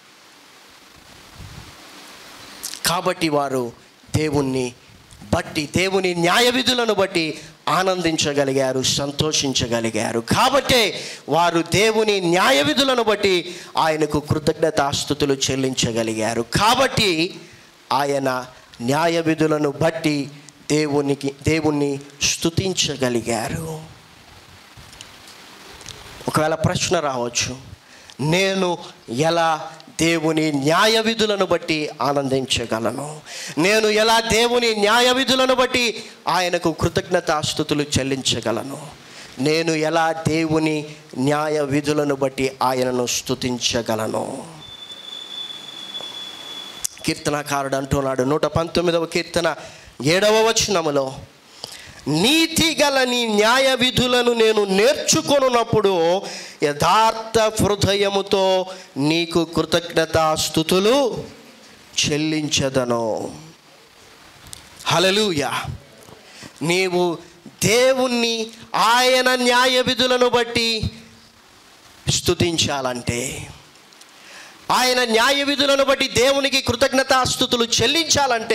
కాబట్టి వారు దేవుణ్ణి బట్టి దేవుని న్యాయ విధులను బట్టి ఆనందించగలిగారు సంతోషించగలిగారు కాబట్టే వారు దేవుని న్యాయ విధులను బట్టి ఆయనకు కృతజ్ఞతాస్థుతులు చెల్లించగలిగారు కాబట్టి ఆయన న్యాయ విధులను బట్టి దేవునికి దేవుణ్ణి స్తుతించగలిగారు ఒకవేళ ప్రశ్న రావచ్చు నేను ఎలా దేవుని న్యాయ విధులను బట్టి ఆనందించగలను నేను ఎలా దేవుని న్యాయ విధులను బట్టి ఆయనకు కృతజ్ఞతాస్థుతులు చెల్లించగలను నేను ఎలా దేవుని న్యాయ విధులను బట్టి ఆయనను స్తుతించగలను కీర్తనకారుడు అంటున్నాడు నూట పంతొమ్మిదవ కీర్తన ఏడవ వచనములో నీతి గల నీ న్యాయ విధులను నేను నేర్చుకొనున్నప్పుడు యథార్థ హృదయముతో నీకు కృతజ్ఞతాస్థుతులు చెల్లించదను హలలుయ నీవు దేవుణ్ణి ఆయన న్యాయ విధులను బట్టి స్తుతించాలంటే ఆయన న్యాయ విధులను బట్టి దేవునికి కృతజ్ఞతాస్థుతులు చెల్లించాలంటే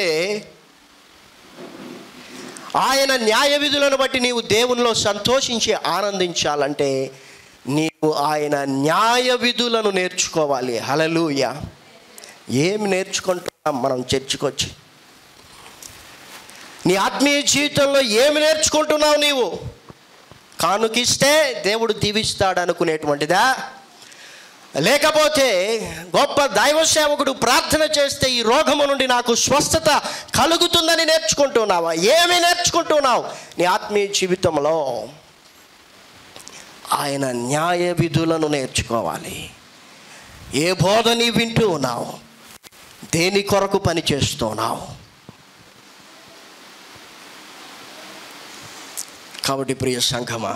ఆయన న్యాయ విధులను బట్టి నీవు దేవునిలో సంతోషించి ఆనందించాలంటే నీవు ఆయన న్యాయ విధులను నేర్చుకోవాలి హలలుయ ఏమి నేర్చుకుంటున్నాం మనం చర్చకొచ్చి నీ ఆత్మీయ జీవితంలో ఏమి నేర్చుకుంటున్నావు నీవు కానుకిస్తే దేవుడు దీవిస్తాడు అనుకునేటువంటిదా లేకపోతే గొప్ప దైవ సేవకుడు ప్రార్థన చేస్తే ఈ రోగము నుండి నాకు స్వస్థత కలుగుతుందని నేర్చుకుంటున్నావా ఏమి నేర్చుకుంటున్నావు నీ ఆత్మీయ జీవితంలో ఆయన న్యాయ విధులను నేర్చుకోవాలి ఏ బోధ నీ వింటూ ఉన్నావు దేని కొరకు పని చేస్తున్నావు కాబట్టి ప్రియ సంఘమా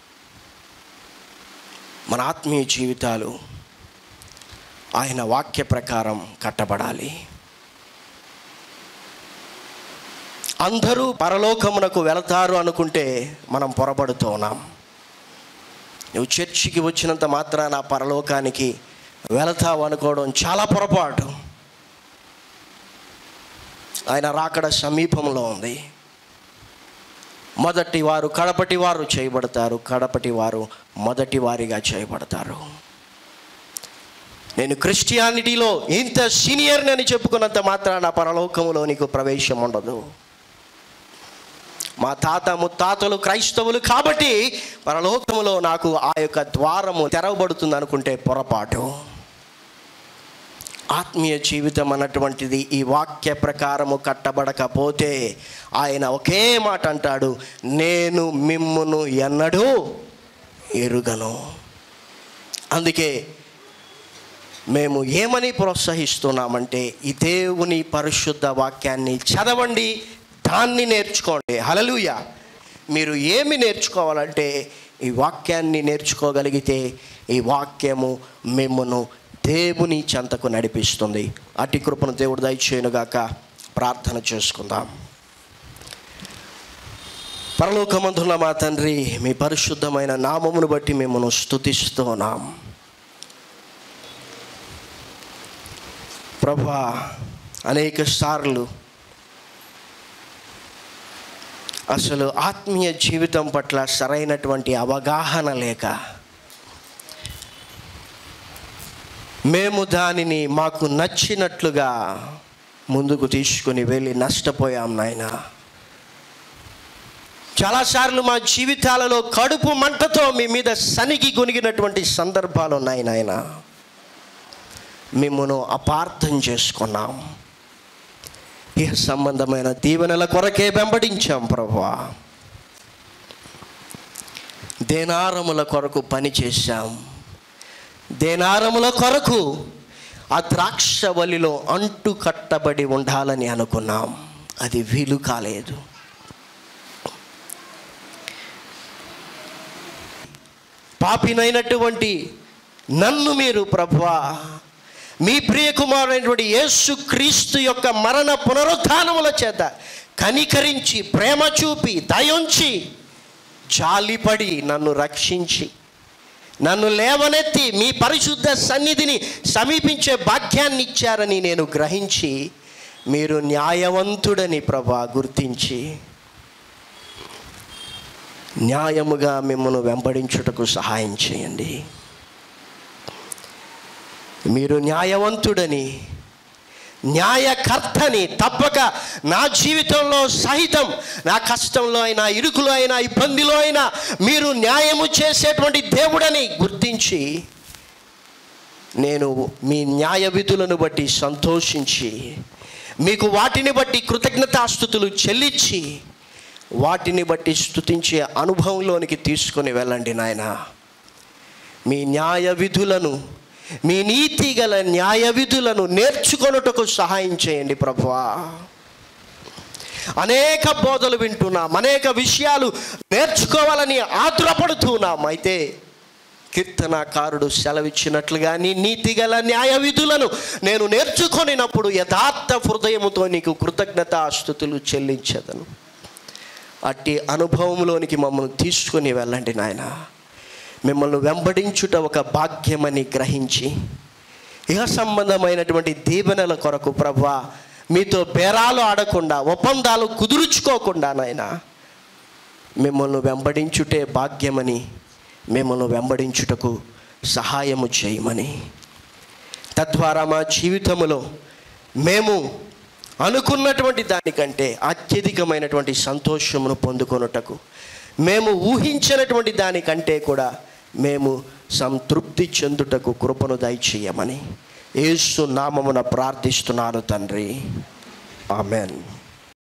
మన ఆత్మీయ జీవితాలు ఆయన వాక్య ప్రకారం కట్టబడాలి అందరూ పరలోకమునకు వెళతారు అనుకుంటే మనం పొరబడుతూ ఉన్నాం నువ్వు చర్చికి వచ్చినంత మాత్రాన ఆ పరలోకానికి వెళతావు అనుకోవడం చాలా పొరపాటు ఆయన రాకడ సమీపంలో ఉంది మొదటి వారు కడపటి వారు చేయబడతారు కడపటి వారు మొదటి వారిగా చేయబడతారు నేను క్రిస్టియానిటీలో ఇంత సీనియర్ అని చెప్పుకున్నంత మాత్రాన పరలోకములో నీకు ప్రవేశం ఉండదు మా తాత ముత్తాతలు క్రైస్తవులు కాబట్టి పరలోకములో నాకు ఆ యొక్క ద్వారము తెరవబడుతుంది అనుకుంటే పొరపాటు ఆత్మీయ జీవితం అన్నటువంటిది ఈ వాక్య ప్రకారము కట్టబడకపోతే ఆయన ఒకే మాట అంటాడు నేను మిమ్మును ఎన్నడూ ఎరుగను అందుకే మేము ఏమని ప్రోత్సహిస్తున్నామంటే ఈ దేవుని పరిశుద్ధ వాక్యాన్ని చదవండి దాన్ని నేర్చుకోండి హలలుయ మీరు ఏమి నేర్చుకోవాలంటే ఈ వాక్యాన్ని నేర్చుకోగలిగితే ఈ వాక్యము మిమ్మను దేవుని చెంతకు నడిపిస్తుంది అటు కృపను దేవుడు దయచేయనుగాక ప్రార్థన చేసుకుందాం పరలోకమందుల మా తండ్రి మీ పరిశుద్ధమైన నామమును బట్టి మిమ్మల్ని స్తుతిస్తున్నాం ప్రభా అనేక సార్లు అసలు ఆత్మీయ జీవితం పట్ల సరైనటువంటి అవగాహన లేక మేము దానిని మాకు నచ్చినట్లుగా ముందుకు తీసుకుని వెళ్ళి నష్టపోయాం నాయన చాలాసార్లు మా జీవితాలలో కడుపు మంటతో మీ మీద సనిగి గొనిగినటువంటి సందర్భాలు ఉన్నాయి నాయన మిమ్మను అపార్థం చేసుకున్నాం ఈ సంబంధమైన దీవెనల కొరకే వెంబడించాం ప్రభువా దేనారముల కొరకు పని చేశాం దేనారముల కొరకు ఆ ద్రాక్షవల్లిలో అంటు కట్టబడి ఉండాలని అనుకున్నాం అది వీలు కాలేదు పాపినైనటువంటి నన్ను మీరు ప్రభువా మీ ప్రియ కుమారుడైనటువంటి యేసు క్రీస్తు యొక్క మరణ పునరుత్థానముల చేత కనికరించి ప్రేమ చూపి దయుంచి జాలిపడి నన్ను రక్షించి నన్ను లేవనెత్తి మీ పరిశుద్ధ సన్నిధిని సమీపించే భాగ్యాన్ని ఇచ్చారని నేను గ్రహించి మీరు న్యాయవంతుడని ప్రభా గుర్తించి న్యాయముగా మిమ్మల్ని వెంబడించుటకు సహాయం చేయండి మీరు న్యాయవంతుడని న్యాయకర్తని తప్పక నా జీవితంలో సహితం నా కష్టంలో అయినా ఇరుకులో అయినా ఇబ్బందిలో అయినా మీరు న్యాయము చేసేటువంటి దేవుడని గుర్తించి నేను మీ న్యాయ విధులను బట్టి సంతోషించి మీకు వాటిని బట్టి కృతజ్ఞతాస్థుతులు చెల్లించి వాటిని బట్టి స్తుతించే అనుభవంలోనికి తీసుకొని వెళ్ళండి నాయన మీ న్యాయ విధులను మీ నీతి గల న్యాయ విధులను నేర్చుకొనుటకు సహాయం చేయండి ప్రభువా అనేక బోధలు వింటున్నాం అనేక విషయాలు నేర్చుకోవాలని ఆతురపడుతున్నాం అయితే కీర్తనాకారుడు సెలవిచ్చినట్లుగా నీ నీతి గల న్యాయ విధులను నేను నేర్చుకొనినప్పుడు యథార్థ హృదయముతో నీకు కృతజ్ఞతాస్థుతులు చెల్లించదను అట్టి అనుభవంలోనికి మమ్మల్ని తీసుకొని వెళ్ళండి నాయన మిమ్మల్ని వెంబడించుట ఒక భాగ్యమని గ్రహించి ఇహ సంబంధమైనటువంటి దీవెనల కొరకు ప్రభా మీతో బేరాలు ఆడకుండా ఒప్పందాలు కుదుర్చుకోకుండా నాయన మిమ్మల్ని వెంబడించుటే భాగ్యమని మిమ్మల్ని వెంబడించుటకు సహాయము చేయమని తద్వారా మా జీవితములో మేము అనుకున్నటువంటి దానికంటే అత్యధికమైనటువంటి సంతోషమును పొందుకొనుటకు మేము ఊహించినటువంటి దానికంటే కూడా మేము సంతృప్తి చెందుటకు కృపను దయచేయమని యేసు నామమున ప్రార్థిస్తున్నాను తండ్రి ఆమెన్